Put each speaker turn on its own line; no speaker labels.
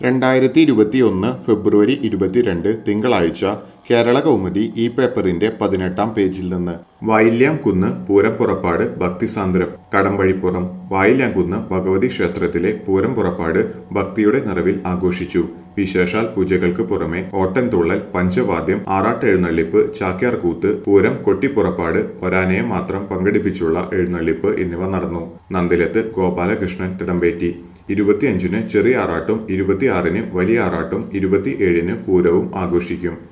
രണ്ടായിരത്തി ഇരുപത്തിയൊന്ന് ഫെബ്രുവരി ഇരുപത്തിരണ്ട് തിങ്കളാഴ്ച കേരള കൗമുദി ഈ പേപ്പറിന്റെ പതിനെട്ടാം പേജിൽ നിന്ന് വായില്യാംകുന്ന് പൂരം പുറപ്പാട് ഭക്തിസാന്ദ്രം കടമ്പഴിപ്പുറം വായില്യാംകുന്ന് ഭഗവതി ക്ഷേത്രത്തിലെ പൂരം പുറപ്പാട് ഭക്തിയുടെ നിറവിൽ ആഘോഷിച്ചു വിശേഷാൽ പൂജകൾക്ക് പുറമെ ഓട്ടൻതുള്ളൽ പഞ്ചവാദ്യം ആറാട്ടെഴുന്നള്ളിപ്പ് ചാക്യാർകൂത്ത് പൂരം കൊട്ടിപ്പുറപ്പാട് ഒരാനയെ മാത്രം പങ്കെടുപ്പിച്ചുള്ള എഴുന്നള്ളിപ്പ് എന്നിവ നടന്നു നന്ദിലത്ത് ഗോപാലകൃഷ്ണൻ തിടമ്പേറ്റി ഇരുപത്തിയഞ്ചിന് ചെറിയ ആറാട്ടും ഇരുപത്തിയാറിന് വലിയ ആറാട്ടും ഇരുപത്തിയേഴിന് പൂരവും ആഘോഷിക്കും